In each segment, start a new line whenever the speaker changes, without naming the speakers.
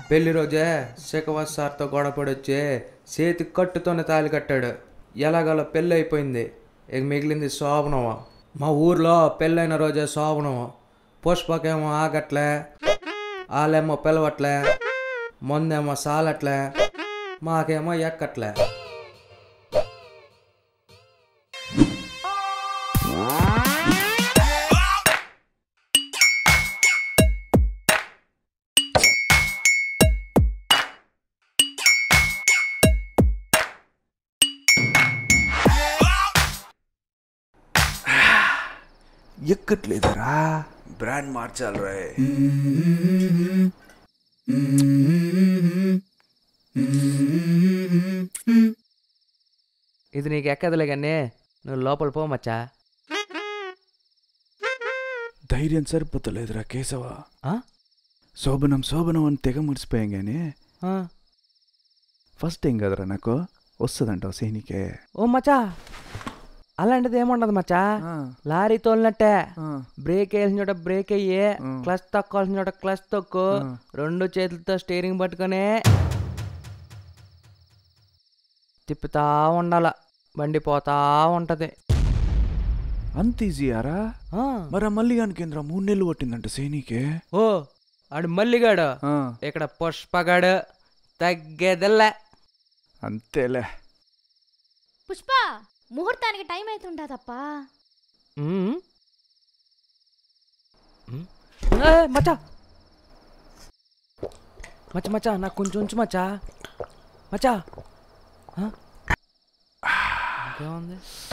పెళ్లి రోజే శేఖవత్ సార్తో గొడవపడి వచ్చి చేతి కట్టుతోనే తాళి కట్టాడు ఎలాగలా పెళ్ళి అయిపోయింది ఇక మిగిలింది శోభనం మా ఊర్లో పెళ్ళైన రోజే శోభనం పుష్పకేమో ఆగట్లే వాళ్ళేమో పిలవట్లే మందేమో సాలట్లే మాకేమో ఎక్కట్లే
ఎక్కట్లేదురా బ్రాండ్ మార్చాలి రే
ఇది నీకు ఎక్కదులే కానీ నువ్వు లోపల పో మచ్చా
ధైర్యం సరిపోతలేదురా కేశవ
ఆ?
శోభనం శోభనం అని తెగ ముడిసిపోయాం కానీ
ఆ.
ఫస్ట్ టైం కదరా నాకు వస్తుందంటావు సీనికే
ఓ మచ్చా అలాంటిది ఏముండదు మచ్చా లారీ తోలినట్టే బ్రేక్ వేయాల్సిన చోట బ్రేక్ అయ్యి క్లచ్ తొక్కాల్సిన చోట క్లచ్ తొక్కు రెండు చేతులతో స్టీరింగ్ పట్టుకొని తిప్పుతా ఉండాల బండి పోతా ఉంటది
అంత ఈజీయారా
ఆ.
మరి ఆ మల్లిగాని కేంద్రం మూడు నెలలు పట్టిందంట సీనికే
ఓ ఆడు మల్లిగాడు
ఆ,
ఇక్కడ పుష్పగాడు తగ్గేదల్లే
అంతేలే
పుష్ప ముహూర్తానికి టైం అవుతుండదప్పా
ఉమ్. ఉమ్. ఏ, మచ్చా మచ్చ మచ్చా నాకు కొంచెం ఉంచు మచ్చా మచ్చా ఆ? ఇంకేముంది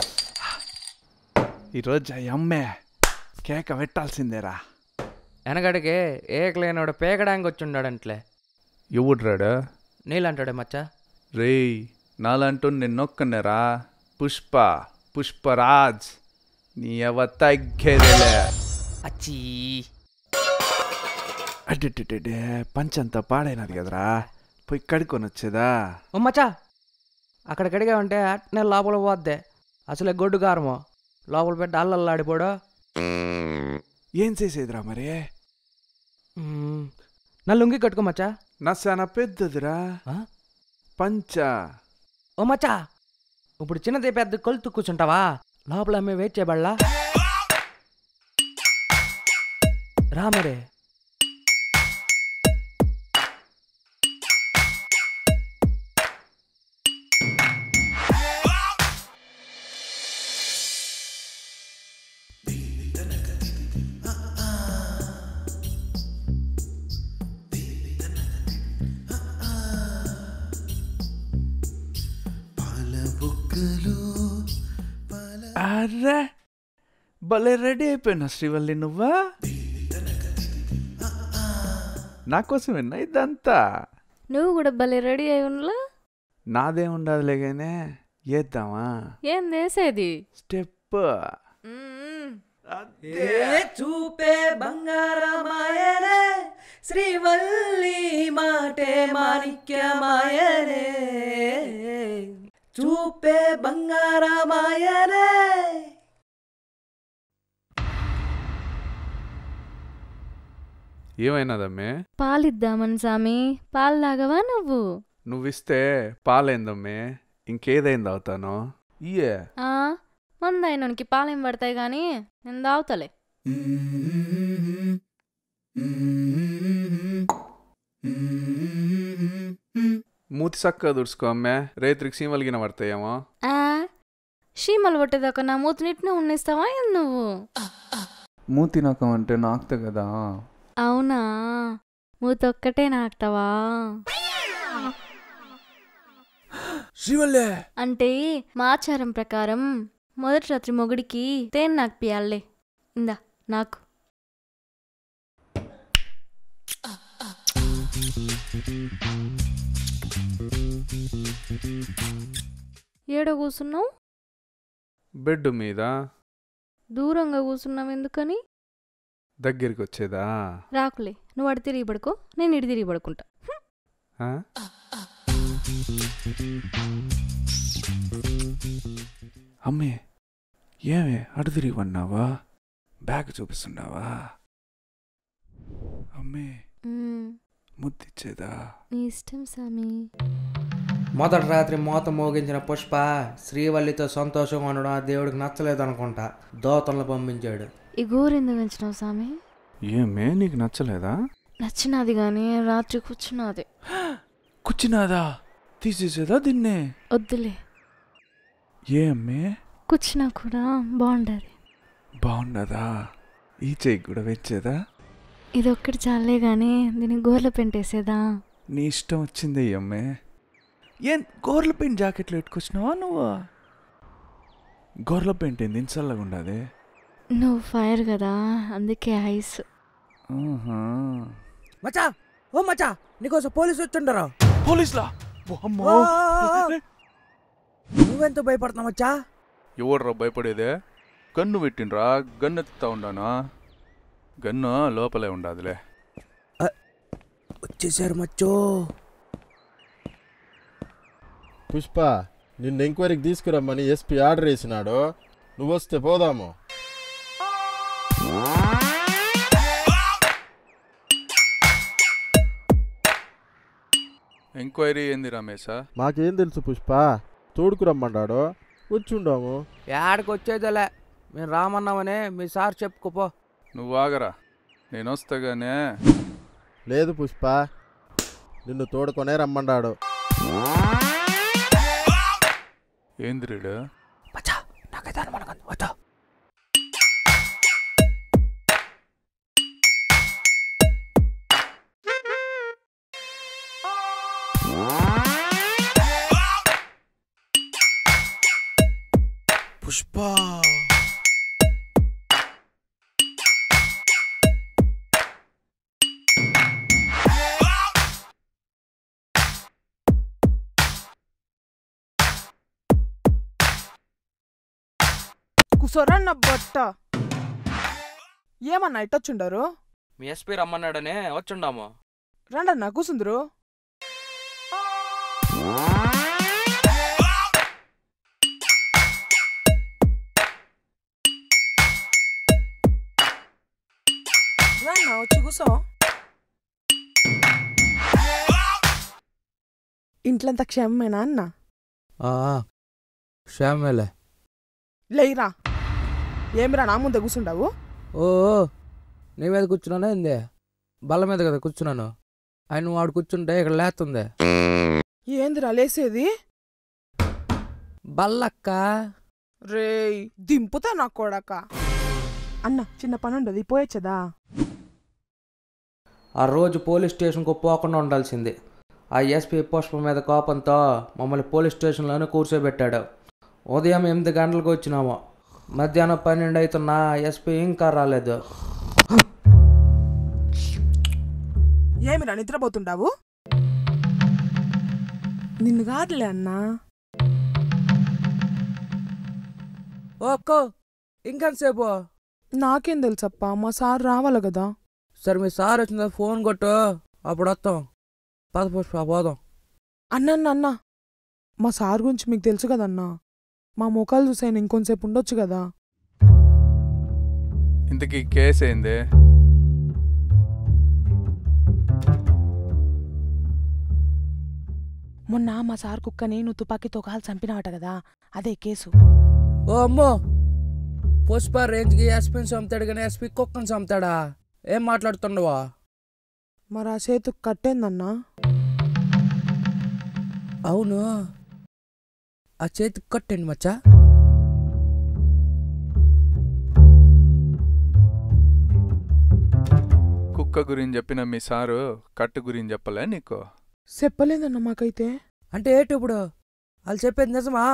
ఈరోజు ఆ అమ్మే కేక పెట్టాల్సిందేరా
వెనకడికి ఏకలేనోడు పేకడానికి వచ్చి ఉన్నాడంట్లే
ఎవడ్రాడా
నీళ్ళంటాడే మచ్చా
రేయ్ నాలంటూ నిన్నొక్కనేరా పుష్ప పుష్పరాజ్ నీ ఎవ తగ్గేదేలే
అచ్చీ
అడ్డే పంచంతా పాడైనది కదరా పోయి కడుక్కొని వచ్చేదా
ఓ మచ్చా అక్కడ కడిగామంటే అట్నే లోపల పోద్దే అసలే గొడ్డు కారము లోపల పెట్టి అల్లల్లాడిపోడు
ఏం చేసేదిరా మరి
ఉమ్. నా లుంగి కట్టుకో మచ్చా
నా చాలా పెద్దదిరా
ఆ?
పంచ
ఓ మచ్చా ఇప్పుడు చిన్నది పెద్ద కొలుతు కూర్చుంటావా లోపల మేము వెయిట్ చేయబడలా రా మరే
అర్రే భలే రెడీ అయిపోయినా శ్రీవల్లి నువ్వా నా కోసమేనా ఇదంతా
నువ్వు కూడా భలే రెడీ అయి ఉండలా
నాదే ఉండదులే గానే చేద్దామా
ఏం చేసేది
స్టెప్
చూపే బంగారమాయనే శ్రీవల్లి మాటే మాణిక్యమాయనే చూపే బంగారమాయనే
ఏమైనదమ్మే
పాలిద్దామని సామి పాలు తాగవా నువ్వు
నువ్విస్తే పాలైందమ్మే ఇంకేదైంది అవుతాను ఇయే
ఆ మందైనకి పాలేం పడతాయి గాని నేను తాగుతలే
మూతి సక్క దుడుచుకో అమ్మే రేత్రికి సీమలిగిన పడతాయేమో
ఆ షీమలు పట్టేదాకా నా మూతినిట్నే ఉన్నిస్తావా ఏంది నువ్వు
మూతి నకం అంటే నాకుతా కదా
అవునా మూతొక్కటే నాకుతావా
శ్రీవల్లే
అంటే మా ఆచారం ప్రకారం మొదటి రాత్రి మొగుడికి తేనె నాకు పియాలే ఇందా నాకు ఏడో కూసున్నావు
బెడ్ మీద
దూరంగా కూసున్నావు ఎందుకని
దగ్గరికి వచ్చేదా
రాకులే నువ్వు అడి తిరిగి పడుకో నేను ఇడి తిరిగి పడుకుంటా
ఆ? అమ్మే ఏమే అటు తిరిగి పడినావా బ్యాగ్ చూపిస్తున్నావా అమ్మే
మ్మ్.
ముద్దిచ్చేదా
నీ ఇష్టం సామి
మొదటి రాత్రి మోత మోగించిన పుష్ప శ్రీవల్లితో సంతోషంగా ఉండడం ఆ దేవుడికి నచ్చలేదు అనుకుంటా దోతలను పంపించాడు
ఈ గోరు ఎందుకు పెంచినావు సామి
ఏమే నీకు నచ్చలేదా
నచ్చినది కానీ రాత్రి కూర్చున్నది
కూర్చున్నాదా తీసేసేదా దీన్నే
వద్దులే
ఏమే
కూర్చున్నా కూడా బాగుండదు
బాగున్నదా ఈ చెయ్యి కూడా వెచ్చేదా
ఇది ఒక్కటి చాలే కానీ దీన్ని గోర్ల పెంటేసేదా
నీ ఇష్టం వచ్చింది అమ్మే ఏం గోర్ల పెయింట్ జాకెట్లు పెట్టుకొచ్చినావా నువ్వు గోర్ల పెయింట్ ఏంది ఇన్సల్లాగా ఉండదే
నువ్వు ఫైర్ కదా అందుకే ఐస్
ఆహా.
మచా ఓ మచా నీకోసం పోలీసు వచ్చిండరు
పోలీసులా అమ్మో
నువ్వెంత భయపడుతున్నావు మచ్చా
ఎవర్రా భయపడేదే గన్ను పెట్టిండ్రా గన్ను ఎత్తుతా ఉండానా గన్ను లోపలే ఉండదులే
వచ్చేసారు మచ్చో
పుష్ప నిన్ను ఎంక్వైరీకి తీసుకురమ్మని ఎస్పీ ఆర్డర్ వేసినాడు నువ్వు వస్తే పోదాము
ఎంక్వైరీ ఏంది రమేశా
మాకేం తెలుసు పుష్ప తోడుకురమ్మన్నాడు వచ్చుండాము
ఏడకి వచ్చేదిలే మేము రామన్నామని మీ సార్ చెప్పుకోపో
నువ్వు ఆగరా నేను వస్తాగానే
లేదు పుష్ప నిన్ను తోడుకొనే రమ్మన్నాడు
ఏంది రీడు
మచ్చా నాకైతే అనుమానం ఉంది. వద్దు పుష్ప
కుసరన్న బట్ట ఏమన్నా ఇట్టొచ్చుండారు
మీ ఎస్పీ రమ్మన్నాడనే వచ్చుండాము
రండన్నా కూసుందరు రాన్నా వచ్చి కూసో ఇంట్లంతా క్షేమమేనా అన్న
శ్యామేలే
లేయిరా ఏమిరా నా ముందే కూసుండావు
ఓ నీ మీద కూర్చున్నానా ఏంది బల్ల మీద కదా కూర్చున్నాను ఆయన వాడు కూర్చుంటే ఇక్కడ లేస్తుంది
ఏందిరా లేసేది
బల్లక్క
రేయ్ దింపుతా నా కొడక అన్న చిన్న పని ఉండదు పోయొచ్చదా
ఆ రోజు పోలీస్ స్టేషన్కు పోకుండా ఉండాల్సింది ఆ ఎస్పీ పుష్ప మీద కోపంతో మమ్మల్ని పోలీస్ స్టేషన్లోనే కూర్చోబెట్టాడు ఉదయం ఎనిమిది గంటలకు వచ్చినాము మధ్యాహ్నం పన్నెండు అవుతున్నా ఎస్పీ ఇంకా రాలేదు
ఏమిరా నిద్రపోతుండావు నిన్ను కాదులే అన్నా
ఓకో ఇంకెంతసేపు
నాకేం తెలుసప్ప మా సార్ రావాలి కదా
సరే మీ సార్ వచ్చిందా ఫోన్ కొట్టు అప్పుడు వస్తాం పద పుష్ప పోదాం
అన్న అన్న అన్న మా సార్ గురించి మీకు తెలుసు కదన్నా మా ముఖాలు చూసాను ఇంకొంతసేపు ఉండొచ్చు కదా
ఇంతకీ కేసు ఏంది
మొన్న మా సార్ కుక్కని నువ్వు తుపాకీతో కాలు చంపినావట కదా అదే కేసు
ఓ అమ్మో పుష్ప రేంజ్కి ఎస్పీని చంపుతాడు కానీ ఎస్పీ కుక్కని చంపుతాడా ఏం మాట్లాడుతుండవా
మరి ఆ చేతుకు కట్టేందన్నా
అవును ఆ చేతికి కట్టండి మచ్చా
కుక్క గురించి చెప్పిన మీ సారు కట్టు గురించి చెప్పలే నీకు
చెప్పలేదన్న మాకైతే
అంటే ఏంటి ఇప్పుడు వాళ్ళు చెప్పేది నిజమా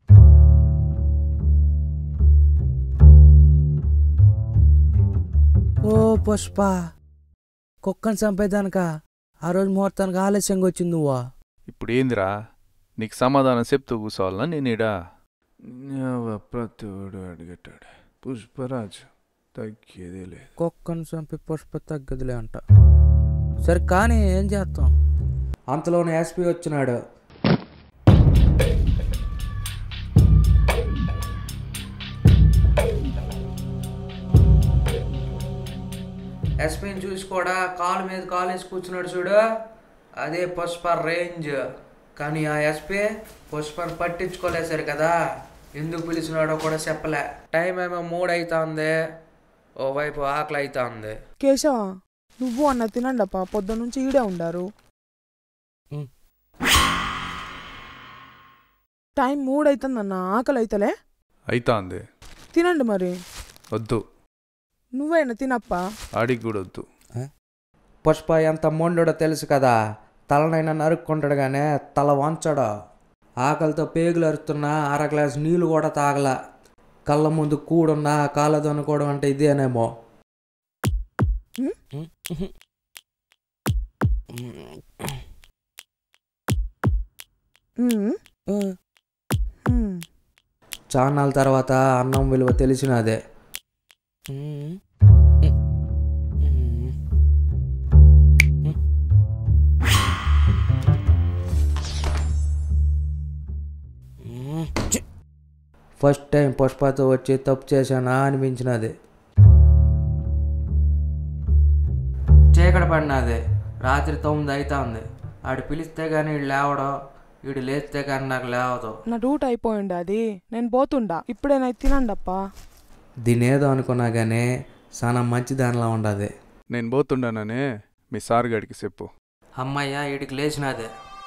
ఓ పుష్ప కుక్కని చంపేదానిక ఆ రోజు ముహూర్తానికి ఆలస్యంగా వచ్చింది నువ్వా
ఇప్పుడు ఏందిరా నీకు సమాధానం చెప్తూ కూర్చోవాలనా నేనిడా ప్రతివాడు అడిగేటాడు పుష్పరాజు తగ్గేదే లేదు
కుక్కను చంపి పుష్ప తగ్గదులే అంట సరే కానీ ఏం చేస్తాం అంతలోనే ఎస్పీ వచ్చినాడు ఎస్పీని చూసి కూడా కాలు మీద కాలు వేసి కూర్చున్నాడు చూడు అదే పుష్ప రేంజ్ కానీ ఆ ఎస్పీ పుష్పను పట్టించుకోలేసారు కదా ఎందుకు పిలిచినాడో కూడా చెప్పలే టైం ఏమో మూడు అవుతుంది ఓవైపు ఆకలి అవుతుంది
కేశవ నువ్వు అన్న తినండప్పా పొద్దు నుంచి ఈడే ఉండారు
ఉమ్.
టైం మూడైతుందన్న ఆకలి అయితలే
అయితాంది
తినండి మరి
వద్దు
నువ్వైనా తినప్పా
ఆడికి కూడా వద్దు
పుష్ప ఎంత మొండో తెలుసు కదా తలనైనా నరుక్కుంటాడు కానీ తల వంచడు ఆకలితో పేగులు అరుతున్నా అర గ్లాస్ నీళ్ళు కూడా తాగల కళ్ళ ముందు కూడున్నా కాళ్ళతో అనుకోవడం అంటే ఇదేనేమో
ఉమ్, ఉమ్.
చాన్నాళ్ళ తర్వాత అన్నం విలువ తెలిసినదే ఫస్ట్ టైం పుష్పతో వచ్చి తప్పు చేశానా అనిపించినది చీకటి పడినది రాత్రి తొమ్మిది అవుతా ఉంది ఆడు పిలిస్తే కానీ వీడు లేవడం వీడు లేస్తే కానీ నాకు లేవదు
నా డ్యూట్ అయిపోయింది అది నేను పోతుండా ఇప్పుడేనైతే తినండప్పా
దీనేదో అనుకున్నా కానీ చాలా మంచి దానిలా ఉండదు
నేను పోతుండానని మీ సార్ గడికి చెప్పు
అమ్మయ్య వీడికి లేచినదే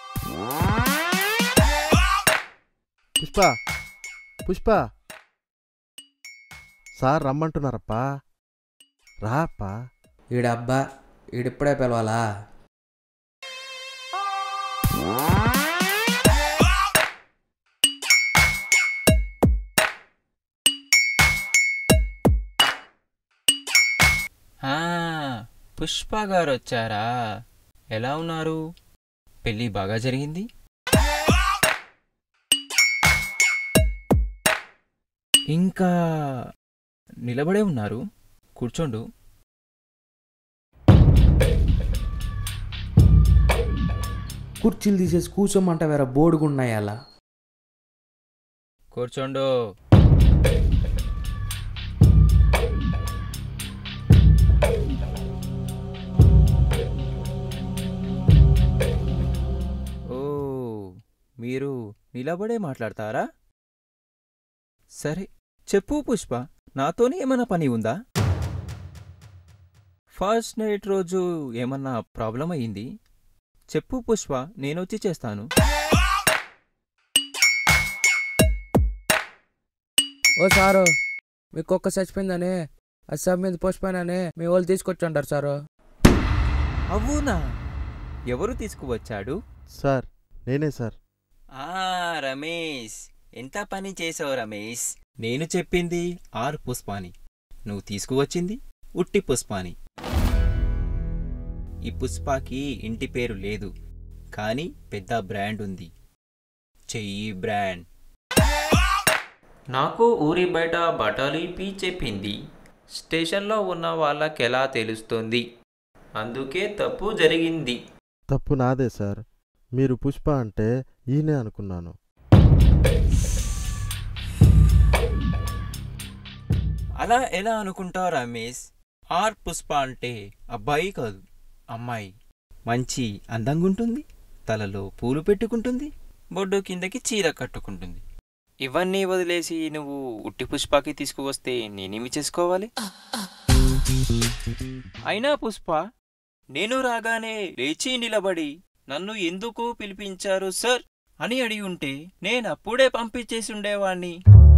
పుష్ప పుష్ప సార్ రమ్మంటున్నారప్పా రాప్పా
వీడబ్బా వీడిప్పుడే పిలవాలా
ఆ, పుష్ప గారు వచ్చారా ఎలా ఉన్నారు పెళ్ళి బాగా జరిగింది ఇంకా నిలబడే ఉన్నారు కూర్చోండు
కుర్చీలు తీసేసి కూర్చోమంట వేరే బోర్డుగున్నాయి అలా
కూర్చోండు ఓ మీరు నిలబడే మాట్లాడతారా సరే చెప్పు పుష్ప నాతోనే ఏమన్నా పని ఉందా ఫస్ట్ నైట్ రోజు ఏమన్నా ప్రాబ్లం అయ్యింది చెప్పు పుష్ప నేనొచ్చి చేస్తాను
ఓ సారు మీ కుక్క చచ్చిపోయిందని అస్సాం మీద పుష్పనని మీ వాళ్ళు తీసుకొచ్చుంటారు సారు
అవునా ఎవరు తీసుకువచ్చాడు
సార్ నేనే సార్
ఆ రమేష్ ఎంత పని చేసావు రమేష్ నేను చెప్పింది ఆర్ పుష్పాని నువ్వు తీసుకువచ్చింది ఉట్టి పుష్పాని ఈ పుష్పాకి ఇంటి పేరు లేదు కానీ పెద్ద బ్రాండ్ ఉంది చెయ్యి బ్రాండ్ నాకు ఊరి బయట బటాలి పీ చెప్పింది స్టేషన్లో ఉన్న వాళ్ళకెలా తెలుస్తుంది అందుకే తప్పు జరిగింది
తప్పు నాదే సార్ మీరు పుష్ప అంటే ఈయనే అనుకున్నాను
అలా ఎలా అనుకుంటావు రమేష్ ఆర్ పుష్ప అంటే అబ్బాయి కాదు అమ్మాయి మంచి అందంగా ఉంటుంది తలలో పూలు పెట్టుకుంటుంది బొడ్డు కిందకి చీర కట్టుకుంటుంది ఇవన్నీ వదిలేసి నువ్వు ఉట్టి పుష్పకి తీసుకువస్తే నేనేమి చేసుకోవాలి అయినా పుష్ప నేను రాగానే లేచి నిలబడి నన్ను ఎందుకు పిలిపించారు సార్ అని అడిగి ఉంటే నేనప్పుడే పంపించేసి ఉండేవాణ్ణి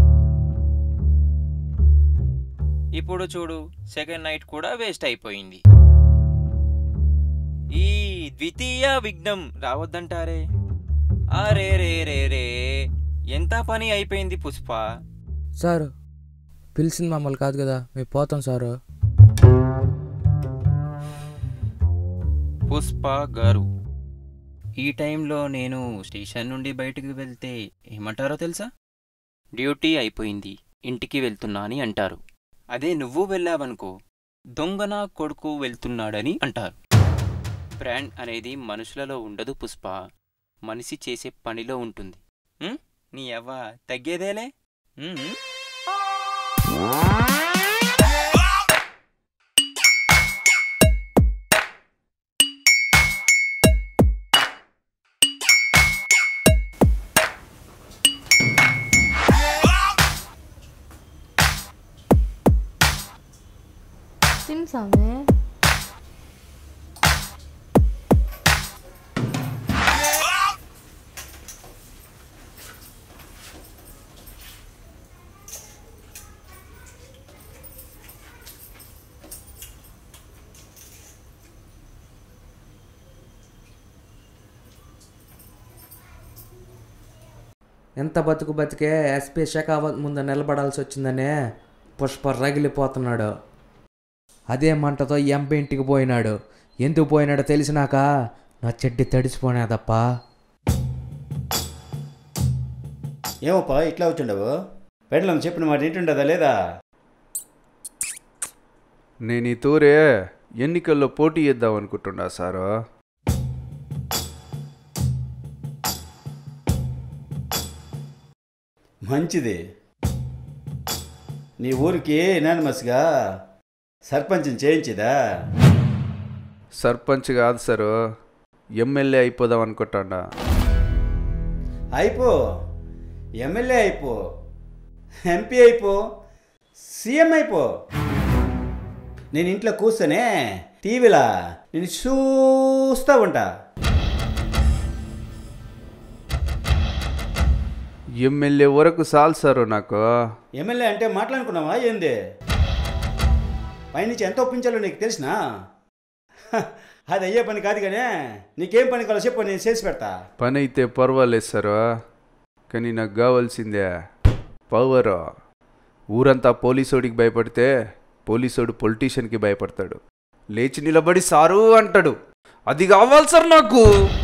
ఇప్పుడు చూడు సెకండ్ నైట్ కూడా వేస్ట్ అయిపోయింది ఈ ద్వితీయ విఘ్నం రావద్దంటారే అరే రే రే రే ఎంత పని అయిపోయింది పుష్ప
సారు పిలిచింది మమ్మల్ని కాదు కదా మేము పోతాం సారు
పుష్ప గారు ఈ టైంలో నేను స్టేషన్ నుండి బయటకు వెళ్తే ఏమంటారో తెలుసా డ్యూటీ అయిపోయింది ఇంటికి వెళ్తున్నా అని అంటారు అదే నువ్వు వెళ్ళావనుకో దొంగన కొడుకు వెళ్తున్నాడని అంటారు బ్రాండ్ అనేది మనుషులలో ఉండదు పుష్ప మనిషి చేసే పనిలో ఉంటుంది ఉం? నీ అవ్వ తగ్గేదేలే ఉం?
తిను సామి
ఎంత బతుకు బతికే ఎస్పీ షెకావత్ ముందు నిలబడాల్సి వచ్చిందనే పుష్ప రగిలిపోతున్నాడు అదే మంటతో ఎంపీ ఇంటికి పోయినాడు ఎందుకు పోయినాడో తెలిసినాక నా చెడ్డి తడిసిపోయినాదప్పా
ఏమోపా ఇట్లా వచ్చిండవు పెండ్లం చెప్పిన మాట ఏంటుండదా లేదా
నేను ఈ తూరే ఎన్నికల్లో పోటీ చేద్దాం అనుకుంటున్నా సారు
మంచిది నీ ఊరికి ఎనానిమస్గా సర్పంచ్ని చేయించిదా
సర్పంచ్ కాదు సారు ఎమ్మెల్యే అయిపోదాం అనుకుంటాడా
అయిపో ఎమ్మెల్యే అయిపో ఎంపీ అయిపో సీఎం అయిపో నేను ఇంట్లో కూర్చొనే టీవీలా నేను చూస్తూ ఉంటా
ఎమ్మెల్యే వరకు చాలు సారు నాకు
ఎమ్మెల్యే అంటే మాట్లాడుకున్నావా ఏంది పైనుంచి ఎంత ఒప్పించాలో నీకు తెలిసినా హ, అది అయ్యే పని కాదు కానీ నీకేం పని కావాలో చెప్పు నేను చేసి పెడతా
పని అయితే పర్వాలేదు సారు కానీ నాకు కావాల్సిందే పవర్ ఊరంతా పోలీసోడికి భయపడితే పోలీసోడు పొలిటీషియన్కి భయపడతాడు లేచి నిలబడి సారు అంటాడు అది కావాలి సార్ నాకు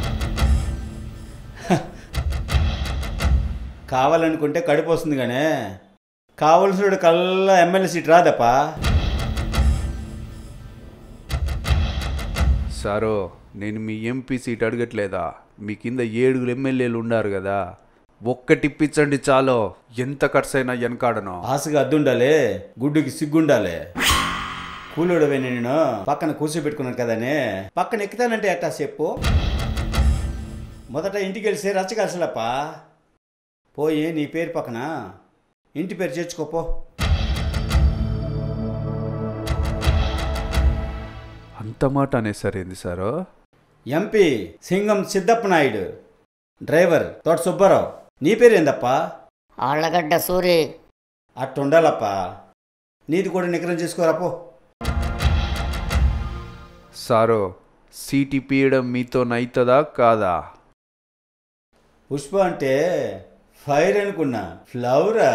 కావాలనుకుంటే కడుపు వస్తుంది కానీ కావలసిన కల్లా ఎమ్మెల్యే సీట్ రాదప్పా
సారో నేను మీ ఎంపీ సీట్ అడగట్లేదా మీ కింద ఏడుగురు ఎమ్మెల్యేలు ఉన్నారు కదా ఒక్కటి ఇప్పించండి చాలు ఎంత ఖర్చైనా వెనకాడను
ఆశగా అద్దుండాలి గుడ్డుకి సిగ్గుండాలి కూలోడవే నేను పక్కన కూర్చోబెట్టుకున్నాను కదనే పక్కన ఎక్కుతానంటే ఎట్టా చెప్పు మొదట ఇంటికి వెళ్తే రచ్చగలసలప్పా పోయి నీ పేరు పక్కన ఇంటి పేరు చేర్చుకోపో
అంత మాట అనేసరేంది సారో
ఎంపీ సింగం సిద్ధప్ప నాయుడు డ్రైవర్ తోట సుబ్బారావు నీ పేరు ఏందప్పా
ఆళ్ళగడ్డ సూరి
అట్టుండాలప్పా నీది కూడా నిగ్రహం చేసుకోరాపో
సారో సీట్ ఇప్పియడం మీతో నైతదా కాదా
పుష్ప అంటే ఫైర్ అనుకున్నా ఫ్లవరా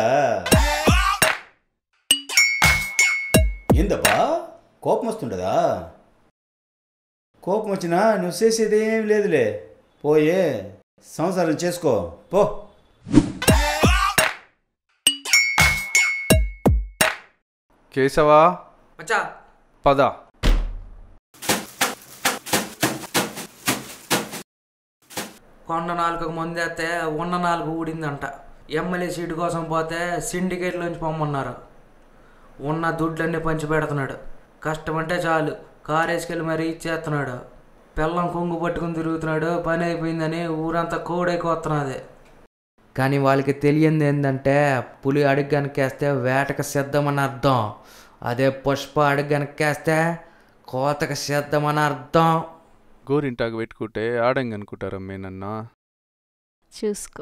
ఏందప్పా కోపం వస్తుండదా కోపం వచ్చినా నువ్వు చేసేది ఏం లేదులే పోయే సంసారం చేసుకో పో
కేశవా
మచ్చా
పద
కొండ నాలుగు ముందేస్తే ఉన్న నాలుగు ఊడిందంట ఎమ్మెల్యే సీటు కోసం పోతే సిండికేట్లోంచి పొమ్మన్నారు ఉన్న దుడ్లన్నీ పంచి పెడుతున్నాడు కష్టమంటే చాలు కారు వేసుకెళ్ళి మరీ ఇచ్చేస్తున్నాడు పిల్లం కొంగు పట్టుకుని తిరుగుతున్నాడు పని అయిపోయిందని ఊరంతా కోడైకొస్తున్నది కానీ వాళ్ళకి తెలియంది ఏంటంటే పులి అడుగు వెనకేస్తే వేటకు సిద్ధమని అర్థం అదే పుష్ప అడుగు వెనకేస్తే కోతకు సిద్ధమని అర్థం
గోరింటాకు పెట్టుకుంటే ఆడంగి అనుకుంటారమ్మే నన్ను
చూసుకో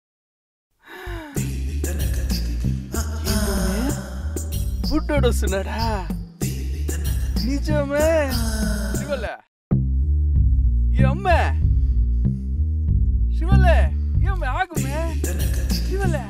బుడ్డోడు వస్తున్నాడా నిజమే శివలే ఈ అమ్మే శివలే ఈ అమ్మే ఆగుమే శివలే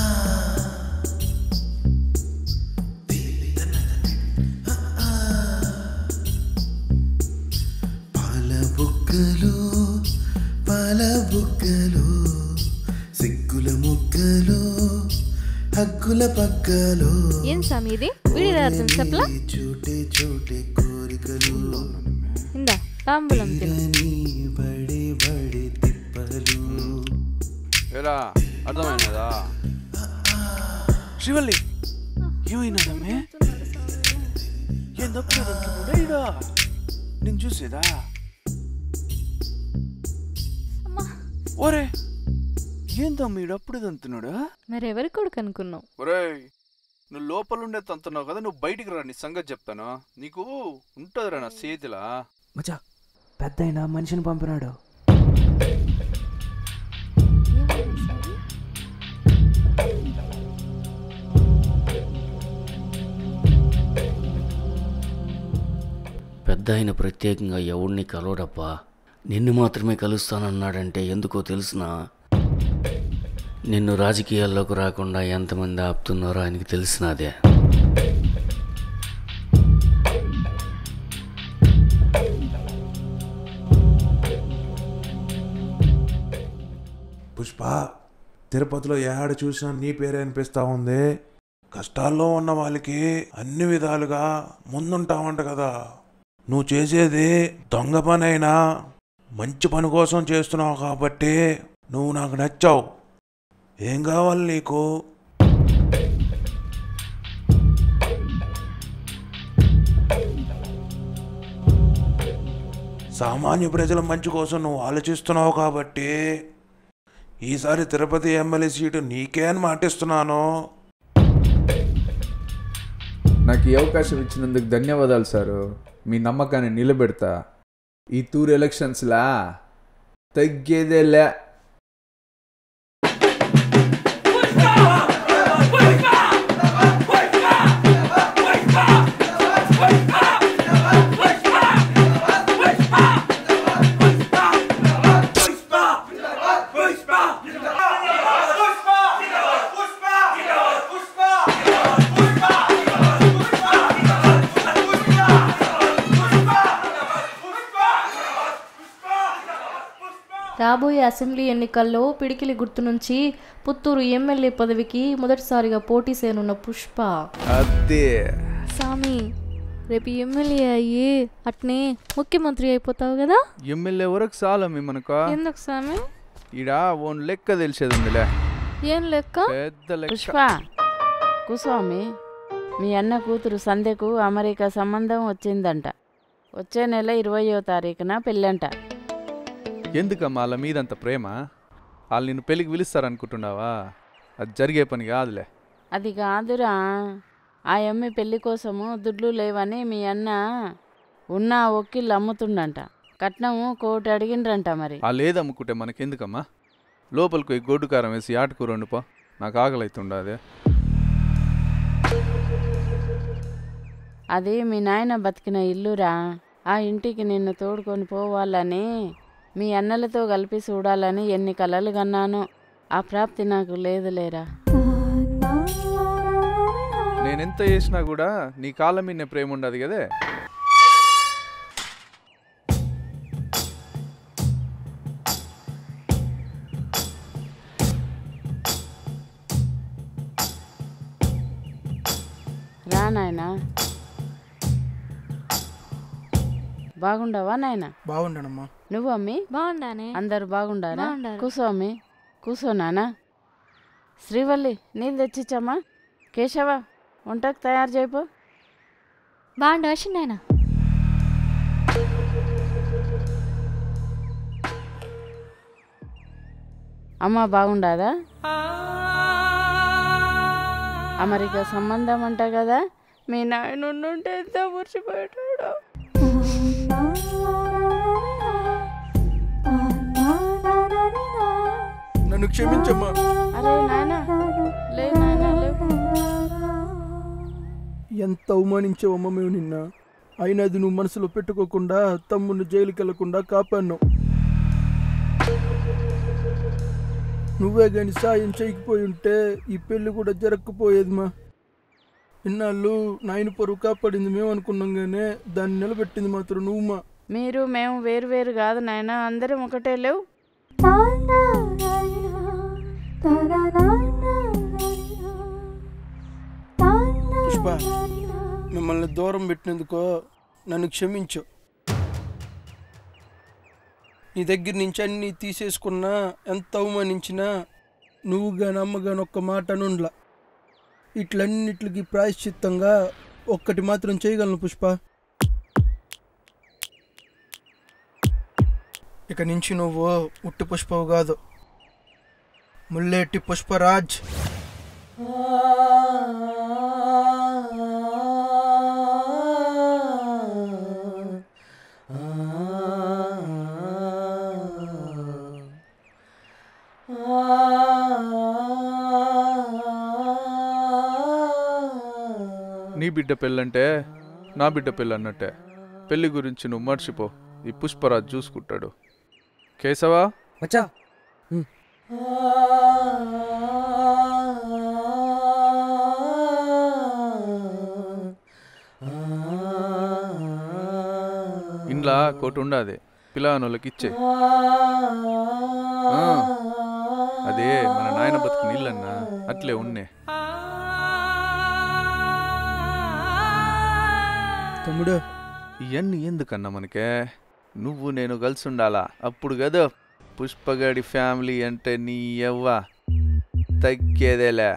పాల బుక్కలు పాల బుక్కలు సిగ్గుల ముక్కలు హక్కుల పక్కలు
ఏం సామి ఇది విడిదారుతుంది చెప్పలా
చోటే చోటే కోరికలు
ఇందా తాంబూలం తిను
నీ బడి బడి తిప్పలు
ఎలా అర్థమైనదా శివల్లి ఏమైనాడమ్మే ఏం తప్పుడా నేను చూసేదా
అమ్మా
ఒరే ఏందమ్మా ఈడు అప్పుడు దంతున్నాడు
మరెవరి కొడుకు అనుకున్నావు
ఒరేయ్ నువ్వు లోపల ఉండే తంతున్నావు కదా నువ్వు బయటికి రా నీ సంగతి చెప్తాను నీకు ఉంటుందిరా నా చేతిలా
మచ్చా పెద్ద అయినా మనిషిని పంపినాడు
పెద్ద ఆయన ప్రత్యేకంగా ఎవడిని కలవడప్పా నిన్ను మాత్రమే కలుస్తానన్నాడంటే ఎందుకో తెలుసునా నిన్ను రాజకీయాల్లోకి రాకుండా ఎంతమంది ఆపుతున్నారో ఆయనకి తెలిసినదే
పుష్ప తిరుపతిలో ఏడ చూసినా నీ పేరే అనిపిస్తా ఉంది కష్టాల్లో ఉన్న వాళ్ళకి అన్ని విధాలుగా ముందుంటావంట కదా నువ్వు చేసేది దొంగ పని అయినా మంచి పని కోసం చేస్తున్నావు కాబట్టి నువ్వు నాకు నచ్చావు ఏం కావాలి నీకు సామాన్య ప్రజల మంచి కోసం నువ్వు ఆలోచిస్తున్నావు కాబట్టి ఈసారి తిరుపతి ఎమ్మెల్యే సీటు నీకే అని మాటిస్తున్నాను
నాకు ఈ అవకాశం ఇచ్చినందుకు ధన్యవాదాలు సారు మీ నమ్మకాన్ని నిలబెడతా ఈ టూర్ ఎలక్షన్స్లా తగ్గేదేలే
రాబోయే అసెంబ్లీ ఎన్నికల్లో పిడికిలి గుర్తు నుంచి పుత్తూరు ఎమ్మెల్యే పదవికి మొదటిసారిగా పోటీ చేయనున్న పుష్ప
అదే
సామి రేపు ఎమ్మెల్యే అయ్యి అట్నే ముఖ్యమంత్రి అయిపోతావు కదా
ఎమ్మెల్యే వరకు చాలమ్మి మనకు
ఎందుకు సామి
ఈడ ఓన్ లెక్క తెలిసేది ఉందిలే
ఏం లెక్క
పెద్ద లెక్క
పుష్ప కుస్వామి మీ అన్న కూతురు సంధ్యకు అమెరికా సంబంధం వచ్చిందంట వచ్చే నెల ఇరవయో తారీఖున పెళ్ళంట
ఎందుకమ్మా వాళ్ళ మీదంత ప్రేమ వాళ్ళు నిన్ను పెళ్ళికి పిలుస్తారనుకుంటున్నావా అది జరిగే పని కాదులే
అది కాదురా ఆ అమ్మి పెళ్లి కోసము దుడ్లు లేవని మీ అన్న ఉన్న ఒక్కిళ్ళు అమ్ముతుండంట కట్నము కోటి అడిగిండ్రంట మరి
ఆ లేదమ్ముకుంటే మనకెందుకమ్మా లోపలికి పోయి గొడ్డు కారం వేసి ఆటకూర వండుపో నాకు ఆకలి అవుతుండదే
అది మీ నాయన బతికిన ఇల్లురా ఆ ఇంటికి నిన్ను తోడుకొని పోవాలని మీ అన్నలతో కలిపి చూడాలని ఎన్ని కలలు కన్నాను ఆ ప్రాప్తి నాకు లేదులేరా
నేనెంత చేసినా కూడా నీ కాళ్ళ మీద ప్రేమ ఉండదు కదే
రా నాయనా బాగుండవా నాయనా
బాగుండనమ్మా
నువ్వు అమ్మి
బాగుండానే
అందరు బాగుండారా
బాగుండారు.
కూసో అమ్మి కూసో నానా శ్రీవల్లి నీళ్ళు తెచ్చిచ్చమ్మా కేశవ వంటకు తయారు చేయపో
బాగుండా వచ్చిండాయన
అమ్మ బాగుండాదా అమెరికా సంబంధం అంట కదా మీ నాయన ఉంటే ఎంత మురిసిపోయాడు
నన్ను క్షమించమ్మా
అరే నాయనా లే నాయనా లే
ఎంత అవమానించావమ్మా మేము నిన్న అయినా అది నువ్వు మనసులో పెట్టుకోకుండా తమ్ముడిని జైలుకి వెళ్లకుండా కాపాడినావు నువ్వే కానీ సాయం చేయకపోయి ఉంటే ఈ పెళ్లి కూడా జరగకపోయేది మా ఇన్నాళ్ళు నాయన పరువు కాపాడింది మేము అనుకున్నాం కానీ దాన్ని నిలబెట్టింది మాత్రం నువ్వు మా
మీరు మేము వేరు వేరు కాదు నాయనా అందరం ఒకటే లేవు
పుష్ప మిమ్మల్ని దూరం పెట్టినందుకో నన్ను క్షమించు నీ దగ్గర నుంచి అన్నీ తీసేసుకున్నా ఎంత అవమానించినా నువ్వు గాని అమ్మగాని ఒక్క మాట నుండ్లా ఇట్లన్నిటికి ప్రాయశ్చిత్తంగా ఒక్కటి మాత్రం చేయగలను పుష్ప ఇక నుంచి నువ్వు ఉట్టి పుష్పవు కాదు ముల్లేటి పుష్పరాజ్
ఆ
నీ బిడ్డ పెళ్ళంటే నా బిడ్డ పెళ్ళి అన్నట్టే పెళ్లి గురించి నువ్వు మర్చిపో ఈ పుష్పరాజ్ చూసుకుంటాడు కేశవా
మచ్చా
ఇంట్లో కోటి ఉండాది పిల్లగానోళ్ళకి ఇచ్చే ఆ, అదే మన నాయన బతుకు నీళ్ళన్నా అట్లే ఉన్నే
తమ్ముడు
ఇవన్నీ ఎందుకన్నా మనకే నువ్వు నేను కలిసి ఉండాలా అప్పుడు కదా పుష్పగాడి ఫ్యామిలీ అంటే నీ ఎవ్వ తగ్గేదేలే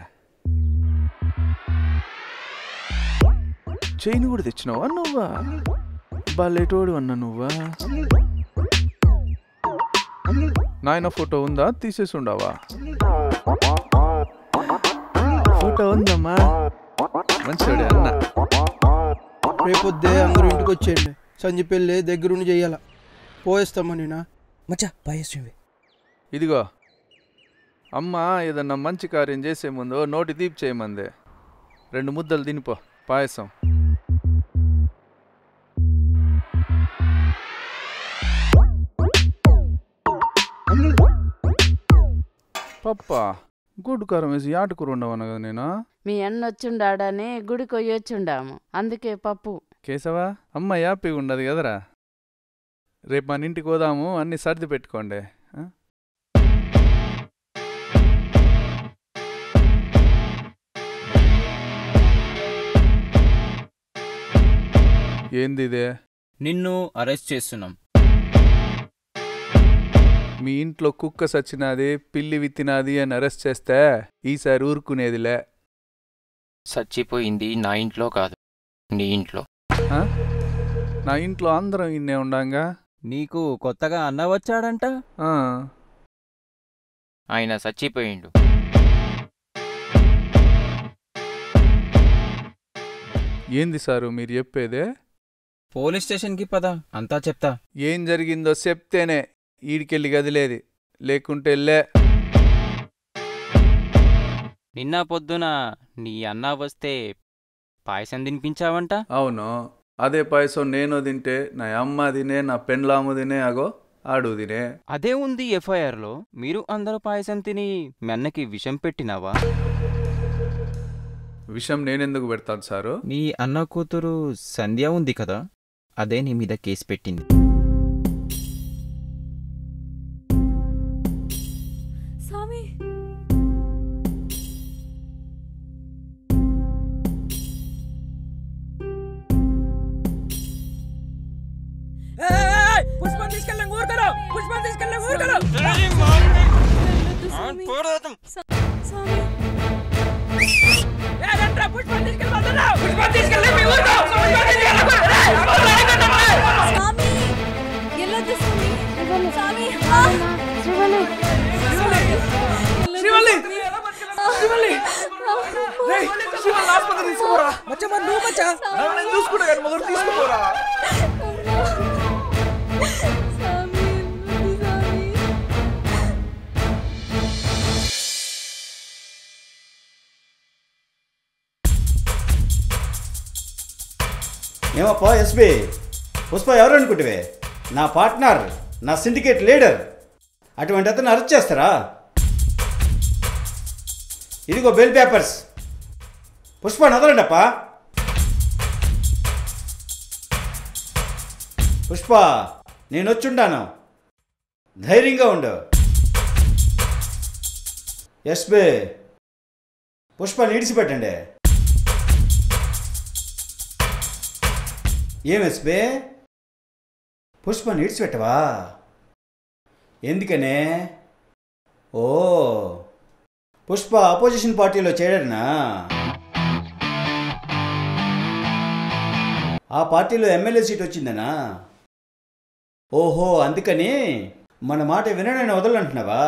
చైన్ కూడా తెచ్చినావా నువ్వా బాలేటోడు అన్నా నువ్వా నాయన ఫోటో ఉందా తీసేసి ఉండవా ఫోటో ఉందమ్మా మంచోడే అన్న
రేపొద్దే అందరూ ఇంటికి వచ్చేయండి సంజయ్ పెళ్ళి దగ్గరుండి చెయ్యాల పోయేస్తామా నేనా
మచ్చా పాయసం
ఇదిగో అమ్మ ఏదన్నా మంచి కార్యం చేసే ముందు నోటి తీపి చేయమందే రెండు ముద్దలు తినిపో పాయసం పప్ప గుడ్డు కారం వేసి ఆటకూర ఉండవను కదా నేను
మీ అన్న వచ్చిండాడని గుడికి పోయొచ్చుండాము అందుకే పప్పు
కేశవా అమ్మ హ్యాపీగా ఉండదు కదరా రేపు మన ఇంటికి పోదాము అన్ని సర్ది పెట్టుకోండి ఆ? ఏంది ఇదే
నిన్ను అరెస్ట్ చేస్తున్నాం
మీ ఇంట్లో కుక్క సచ్చినది పిల్లి విత్తినది అని అరెస్ట్ చేస్తే ఈసారి ఊరుకునేదిలే
చచ్చిపోయింది నా ఇంట్లో కాదు నీ ఇంట్లో
ఆ? నా ఇంట్లో అందరం ఇన్నే ఉండంగా
నీకు కొత్తగా అన్న వచ్చాడంట
ఆ,
ఆయన చచ్చిపోయిండు
ఏంది సారు మీరు చెప్పేదే
పోలీస్ స్టేషన్కి పద అంతా చెప్తా
ఏం జరిగిందో చెప్తేనే ఈడికెళ్ళి గదిలేది లేకుంటే లే
నిన్న పొద్దున నీ అన్న వస్తే పాయసం తినిపించావంట
అవును అదే పాయసం నేను తింటే నా అమ్మ తినే నా పెండ్లాము తినే అగో ఆడు తినే
అదే ఉంది ఎఫ్ఐఆర్లో మీరు అందరూ పాయసం తిని మీ అన్నకి విషం పెట్టినావా
విషం నేనెందుకు పెడతాను సారు
నీ అన్న కూతురు సంధ్య ఉంది కదా అదే నీ మీద కేసు పెట్టింది
స్వామి
పుష్పం తీసుకెళ్ళి ఊరుకరు పుష్పం తీసుకెళ్ళి ఊరుకరు పుష్పం తీసుకెళ్ళి పుష్పం తీసుకెళ్ళి మీ ఊరుకో పుష్పం
స్వామి వెళ్ళొద్దు స్వామి స్వామి ఆ!
శ్రీవల్లి శ్రీవల్లి రేయ్ శ్రీవల్లి ఆసుపత్రి తీసుకుపోరా మచ్చా మరి నువ్వు మచ్చా నేను చూసుకుంటా కానీ మొదలు తీసుకుపోరా
స్వామి వద్దు స్వామి
ఏమప్పా ఎస్బి పుష్ప ఎవరు అనుకుంటువే నా పార్ట్నర్ నా సిండికేట్ లీడర్ అటువంటి అతను అరెస్ట్ చేస్తారా ఇదిగో బెల్ పేపర్స్ పుష్ప నదలండప్పా పుష్ప నేను వచ్చుండాను ధైర్యంగా ఉండు ఎస్బే పుష్ప నిడిచిపెట్టండి ఏం ఎస్బే పుష్ప నిడిచిపెట్టవా ఎందుకనే ఓ పుష్ప అపోజిషన్ పార్టీలో చేరాడునా ఆ పార్టీలో ఎమ్మెల్యే సీట్ వచ్చిందనా ఓహో అందుకని మన మాట వినడని వదలంటున్నావా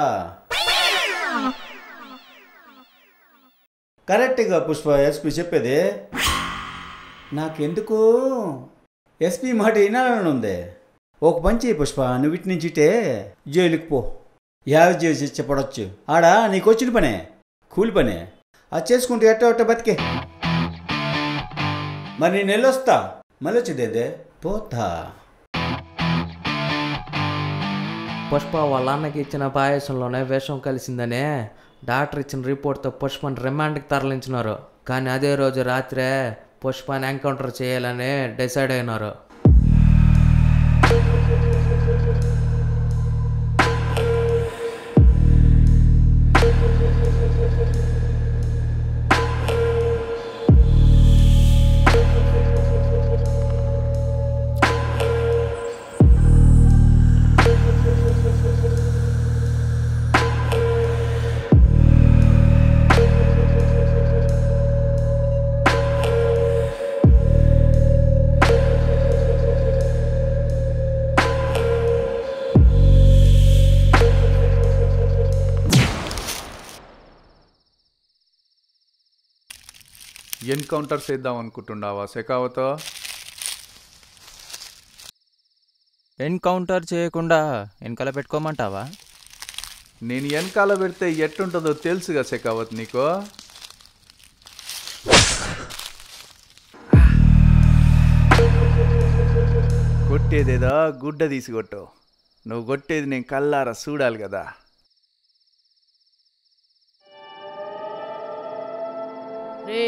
కరెక్ట్గా పుష్ప ఎస్పీ చెప్పేది నాకెందుకు ఎస్పీ మాట వినాలని ఉంది ఒక పని చేయి పుష్ప నువ్వు ఇటు నుంచి ఇటే జైలుకి పో యావ చేసి చెప్పడొచ్చు ఆడ నీకు వచ్చిన పనే కూలి పనే అది చేసుకుంటూ ఎట్ట ఎట్ట బతికే మరి నేను వెళ్ళొస్తా మళ్ళీ వచ్చేదేదే పోతా
పుష్ప వాళ్ళ అన్నకి ఇచ్చిన పాయసంలోనే విషం కలిసిందనే డాక్టర్ ఇచ్చిన రిపోర్ట్తో పుష్పని రిమాండ్కి తరలించినారు కానీ అదే రోజు రాత్రే పుష్పని ఎన్కౌంటర్ చేయాలని డిసైడ్ అయినారు
ఎన్కౌంటర్ చేద్దాం అనుకుంటున్నావా శెకావతో
ఎన్కౌంటర్ చేయకుండా వెనకాల పెట్టుకోమంటావా
నేను వెనకాల పెడితే ఎట్టుంటుందో తెలుసుగా శెకావత్ నీకు కొట్టేదేదో గుడ్డ తీసి కొట్టు నువ్వు కొట్టేది నేను కల్లారా చూడాలి కదా
రే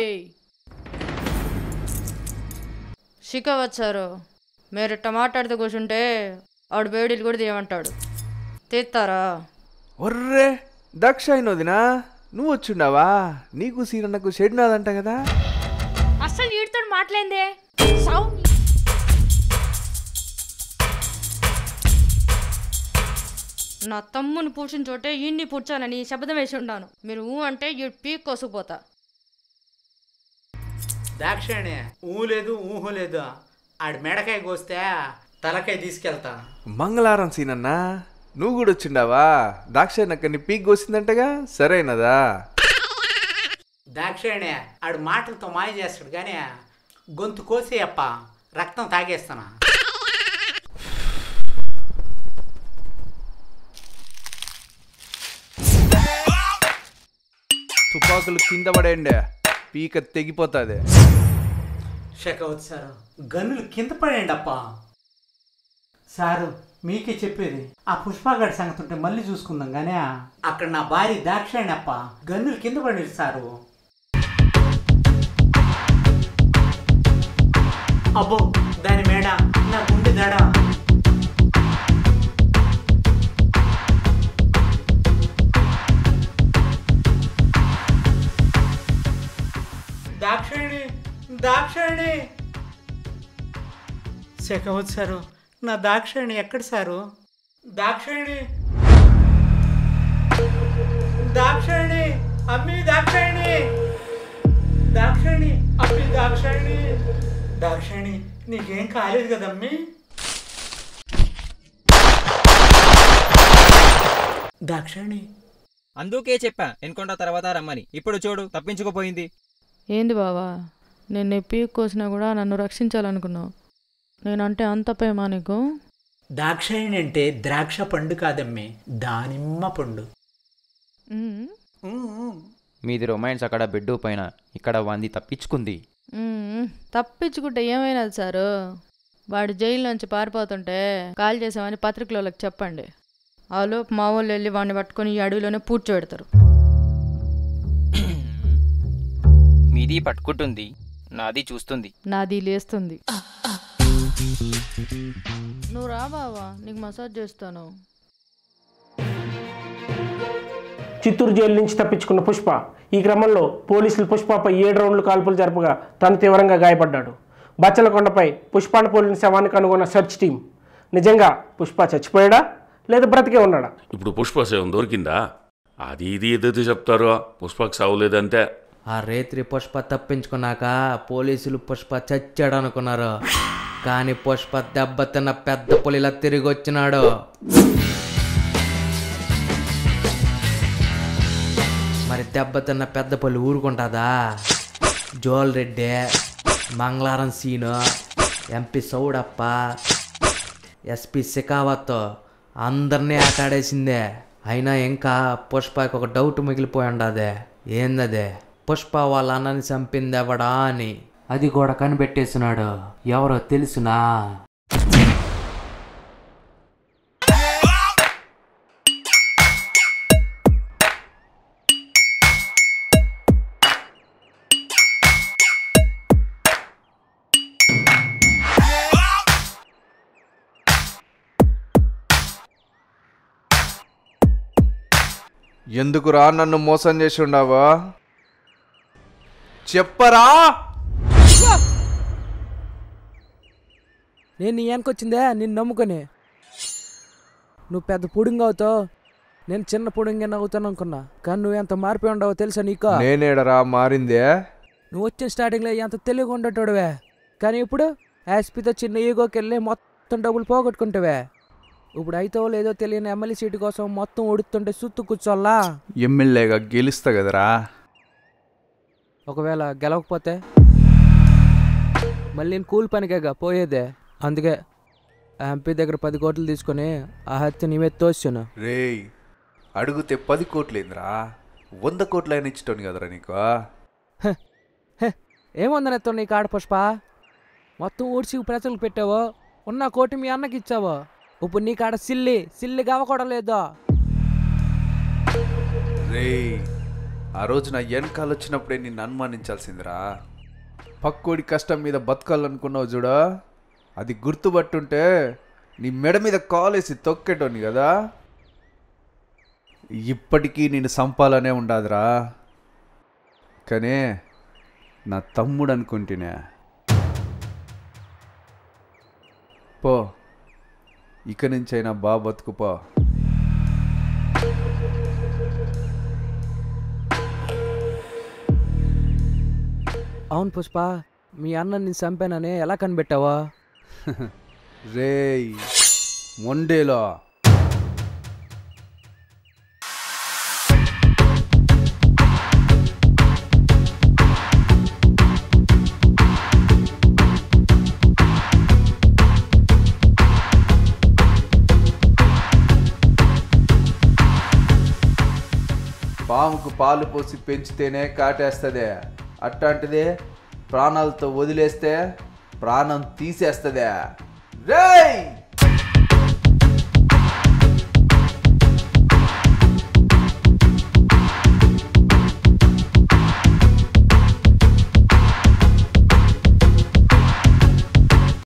శిఖ వచ్చారు మీరు ఇట్ట మాట్లాడితే కూర్చుంటే ఆడు వేడిలు కూడా తీయమంటాడు తీస్తారా
ఒర్రే దక్ష అయినదినా నువ్వు వచ్చిండావా నీకు సీరన్నకు షెడ్ నాదంట కదా
అసలు వీడితో మాట్లాడిందే సౌండ్ నా తమ్ముని పూడ్చిన చోటే ఈయన్ని పూడ్చానని శబ్దం వేసి ఉన్నాను మీరు ఊ అంటే ఈ పీక్ కోసుకుపోతా
దాక్షాయణి ఊ లేదు ఊహు లేదు ఆడి మెడకాయ కోస్తే తలకాయ తీసుకెళ్తా
మంగళవారం సీనన్నా నువ్వు కూడా వచ్చిండావా దాక్ష నక్కని పీక్ వచ్చిందంటగా సరైనదా
దాక్షాయణి ఆడు మాటలతో మాయ చేస్తాడు కానీ గొంతు కోసి అప్ప రక్తం తాగేస్తానా
తుపాకులు కింద పడేయండి పీక తెగిపోతుంది
షకవత్ సారు గన్నులు కింద పడేయండి అప్ప సారు మీకే చెప్పేది ఆ పుష్పగాడి సంగతి ఉంటే మళ్ళీ చూసుకుందాం కానీ అక్కడ నా భార్య దాక్షాయణి అప్ప గన్నులు కింద పడేది సారు అబ్బో దాని మేడ నా గుండె దడ దాక్షాయణి దాక్షాయణి శకవత్ సారు నా దాక్షాయణి ఎక్కడ సారు దాక్షాయణి దాక్షాయణి అమ్మి దాక్షాయణి దాక్షాయణి అమ్మి దాక్షాయణి దాక్షాయణి నీకేం కాలేదు కదమ్మి దాక్షాయణి
అందుకే చెప్పా ఎన్కౌంటర్ తర్వాత రమ్మని ఇప్పుడు చూడు తప్పించుకుపోయింది
ఏంది బావా నేను పీక్ కోసినా కూడా నన్ను రక్షించాలనుకున్నావు నేనంటే అంత ప్రేమ నీకు
దాక్షాయణి అంటే ద్రాక్ష పండు కాదమ్మి దానిమ్మ పండు
మీది రొమాన్స్ అక్కడ బెడ్డు పైన ఇక్కడ వంది తప్పించుకుంది
మ్మ్. తప్పించుకుంటే ఏమైనది సారు వాడు జైలు నుంచి పారిపోతుంటే కాల్ చేసామని పత్రికలోకి చెప్పండి ఆలోపు మా వాళ్ళు వెళ్ళి వాడిని పట్టుకొని ఈ అడవిలోనే పూడ్చోబెడతారు
మీది పట్టుకుంటుంది నాది చూస్తుంది
నాది లేస్తుంది నువ్వు రా బావా నీకు మసాజ్ చేస్తాను
చిత్తూరు జైలు నుంచి తప్పించుకున్న పుష్ప ఈ క్రమంలో పోలీసులు పుష్పపై ఏడు రౌండ్లు కాల్పులు జరపగా తను తీవ్రంగా గాయపడ్డాడు బచ్చలకొండపై పుష్పాను పోలిన శవాన్ని కనుగొన్న సెర్చ్ టీం నిజంగా పుష్ప చచ్చిపోయాడా లేదా బ్రతికే ఉన్నాడా
ఇప్పుడు పుష్ప శవం దొరికిందా అది ఇది ఏదైతే చెప్తారో పుష్పకు సావులేదంతే
ఆ రేత్రి పుష్ప తప్పించుకున్నాక పోలీసులు పుష్ప చచ్చాడు అనుకున్నారు కానీ పుష్ప దెబ్బతిన్న పెద్ద పులిలా తిరిగి వచ్చినాడు మరి దెబ్బతిన్న పెద్ద పులి ఊరుకుంటుందా జోల్ రెడ్డి మంగళవారం సీను ఎంపీ సౌడప్ప ఎస్పి శిఖావత్ అందరినీ ఆటాడేసిందే అయినా ఇంకా పుష్పకి ఒక డౌట్ మిగిలిపోయి ఉండదే ఏందదే పుష్ప వాళ్ళ అన్నని చంపింది ఎవడా అని అది కూడా కనిపెట్టేసినాడు ఎవరో తెలుసునా
ఎందుకురా నన్ను మోసం చేసి ఉండవా చెప్పరా
నేను నీ వెనకొచ్చిందే నిన్ను నమ్ముకొని నువ్వు పెద్ద పుడింగ్ అవుతావు నేను చిన్న పుడింగ్ అవుతాను అనుకున్నా కానీ నువ్వు ఎంత మారిపోయి ఉండవో తెలుసా నీకు
నేనేడరా మారిందే
నువ్వు వచ్చిన స్టార్టింగ్లో ఎంత తెలివిగా ఉండేటోడువే కానీ ఇప్పుడు యాస్పీతో చిన్న ఈగోకి వెళ్ళి మొత్తం డబ్బులు పోగొట్టుకుంటావే ఇప్పుడు అయితే లేదో తెలియని ఎమ్మెల్యే సీటు కోసం మొత్తం ఉడుతుంటే సుత్తు కూర్చోల్లా
ఎమ్మెల్యేగా గెలుస్తా కదరా
ఒకవేళ గెలవకపోతే మళ్ళీ నేను కూలి పనికేగా పోయేదే అందుకే ఆ ఎంపీ దగ్గర పది కోట్లు తీసుకొని ఆ హత్య నీ మీద తోసాను
రేయ్ అడిగితే పది కోట్లేందిరా వంద కోట్లు అయినా ఇచ్చటోని కదరా నీకు
ఏముందనెత్తో నీ కాడ పుష్ప మొత్తం ఊడ్చి ప్రజలకు పెట్టావో ఉన్న కోటి మీ అన్నకి ఇచ్చావో ఇప్పుడు నీ కాడ సిల్లి సిల్లి కావకూడదు లేదో
రేయ్ ఆ రోజు నా వెనకాల వచ్చినప్పుడే నిన్ను అనుమానించాల్సిందిరా పక్కోడి కష్టం మీద బతకాలనుకున్నావు చూడా అది గుర్తుపట్టుంటే నీ మెడ మీద కాలేసి తొక్కేటోని కదా ఇప్పటికీ నేను సంపాలనే ఉండాదిరా కానీ నా తమ్ముడు అనుకుంటేనే పో ఇక నుంచైనా బా బతుకుపో
అవును పుష్ప మీ అన్న నేను చంపానని ఎలా కనిపెట్టావా
రేయ్ మొండేలో పాముకు పాలు పోసి పెంచితేనే కాటేస్తుంది అట్లాంటిది ప్రాణాలతో వదిలేస్తే ప్రాణం తీసేస్తుందే రేయ్